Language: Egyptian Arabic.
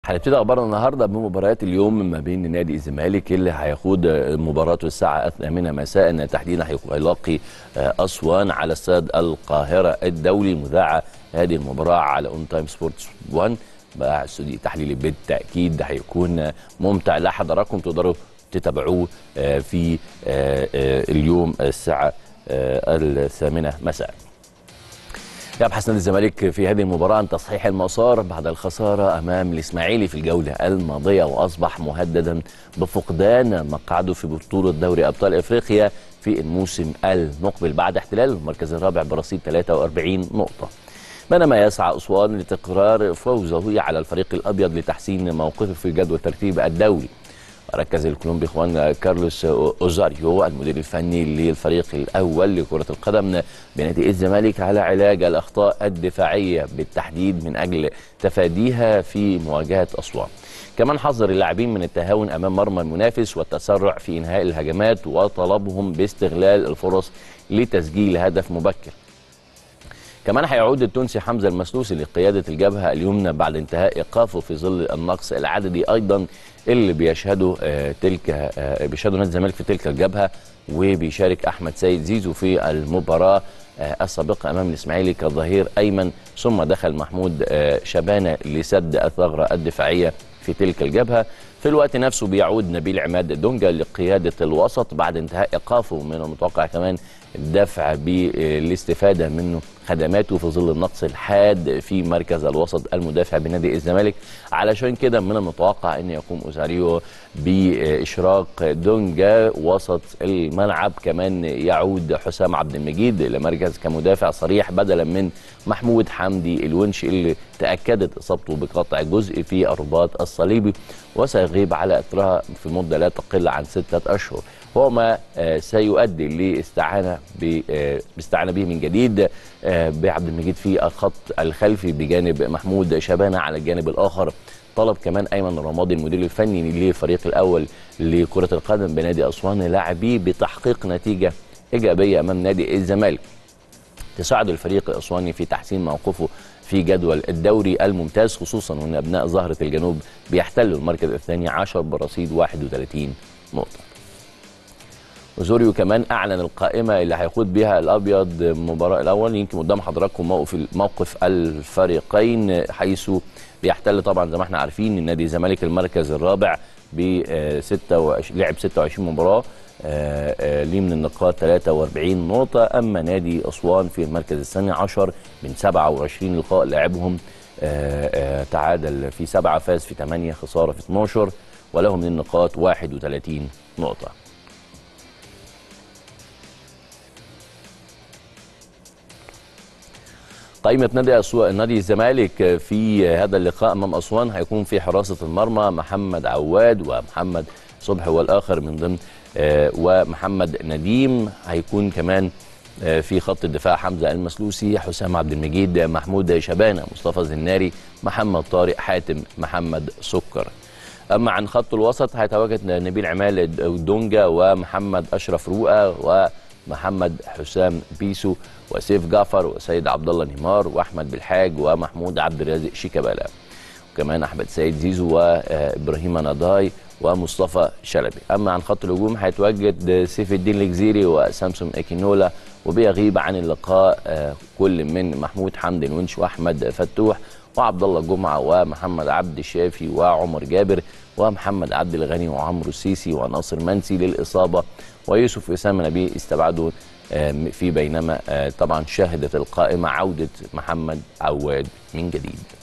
هنبتدي اخبارنا النهارده بمباريات اليوم ما بين نادي الزمالك اللي هيخوض مباراته الساعه الثامنه مساء تحديدا هيلاقي اسوان على استاد القاهره الدولي مذاعه هذه المباراه على اون تايم سبورتس 1 بقى استوديو تحليلي بالتاكيد هيكون ممتع لحضراتكم تقدروا تتابعوه في اليوم الساعه الثامنه مساء يبحث نادي الزمالك في هذه المباراة عن تصحيح المسار بعد الخسارة أمام الإسماعيلي في الجولة الماضية وأصبح مهددا بفقدان مقعده في بطولة دوري أبطال إفريقيا في الموسم المقبل بعد احتلال المركز الرابع برصيد 43 نقطة بينما يسعى أسوان لتكرار فوزه على الفريق الأبيض لتحسين موقفه في جدول ترتيب الدوري ركز الكولومبي خوان كارلوس اوزاريو المدير الفني للفريق الاول لكره القدم بنادي الزمالك على علاج الاخطاء الدفاعيه بالتحديد من اجل تفاديها في مواجهه اسوان. كمان حذر اللاعبين من التهاون امام مرمى المنافس والتسرع في انهاء الهجمات وطلبهم باستغلال الفرص لتسجيل هدف مبكر. كمان هيعود التونسي حمزه المسلوسي لقياده الجبهه اليمنى بعد انتهاء ايقافه في ظل النقص العددي ايضا اللي بيشهده آه تلك آه بيشهده نادي الزمالك في تلك الجبهه وبيشارك احمد سيد زيزو في المباراه آه السابقه امام الاسماعيلي كظهير ايمن ثم دخل محمود شبانه لسد الثغره الدفاعيه في تلك الجبهه في الوقت نفسه بيعود نبيل عماد دونجا لقياده الوسط بعد انتهاء ايقافه من المتوقع كمان الدفع بالاستفاده منه خدماته في ظل النقص الحاد في مركز الوسط المدافع بنادي الزمالك علشان كده من المتوقع ان يقوم اوزاريو باشراق دونجا وسط الملعب كمان يعود حسام عبد المجيد لمركز كمدافع صريح بدلا من محمود حمدي الونش اللي تاكدت اصابته بقطع جزء في الرباط الصليبي وسيغيب على اثرها في مده لا تقل عن سته اشهر هو ما سيؤدي لاستعانه باستعانه به من جديد بعبد المجيد في الخط الخلفي بجانب محمود شبانه على الجانب الاخر طلب كمان ايمن رمادي المدير الفني للفريق الاول لكره القدم بنادي اسوان لاعبيه بتحقيق نتيجه ايجابيه امام نادي الزمالك تساعد الفريق الاسواني في تحسين موقفه في جدول الدوري الممتاز خصوصا وان ابناء زهره الجنوب بيحتلوا المركز الثاني عشر برصيد 31 نقطه وزوريو كمان اعلن القائمه اللي هيخوض بها الابيض المباراه الاول يمكن قدام حضراتكم موقف موقف الفريقين حيث بيحتل طبعا زي ما احنا عارفين النادي الزمالك المركز الرابع ب 26 لعب 26 مباراه ليه من النقاط 43 نقطه اما نادي اسوان في المركز الثاني عشر من 27 لقاء لعبهم تعادل في سبعه فاز في 8 خساره في 12 وله من النقاط 31 نقطه قائمة نادي أسوان نادي الزمالك في هذا اللقاء أمام أسوان هيكون في حراسة المرمى محمد عواد ومحمد صبحي والآخر من ضمن ومحمد نديم هيكون كمان في خط الدفاع حمزة المسلوسي حسام عبد المجيد محمود شبانة مصطفى زناري محمد طارق حاتم محمد سكر أما عن خط الوسط هيتواجد نبيل عمال دونجا ومحمد أشرف رؤى و محمد حسام بيسو وسيف جعفر وسيد عبد الله نيمار واحمد بالحاج ومحمود عبد الرازق شيكابالا وكمان احمد سيد زيزو وابراهيم نضاي ومصطفى شلبي اما عن خط الهجوم هيتواجد سيف الدين الجزيري وسامسون اكينولا وبيغيب عن اللقاء كل من محمود حمدي الونش واحمد فتوح وعبد الله جمعه ومحمد عبد الشافي وعمر جابر ومحمد عبد الغني وعمرو السيسي وناصر منسي للاصابه ويوسف اسامه نبيه استبعده في بينما طبعا شهدت القائمه عوده محمد عواد من جديد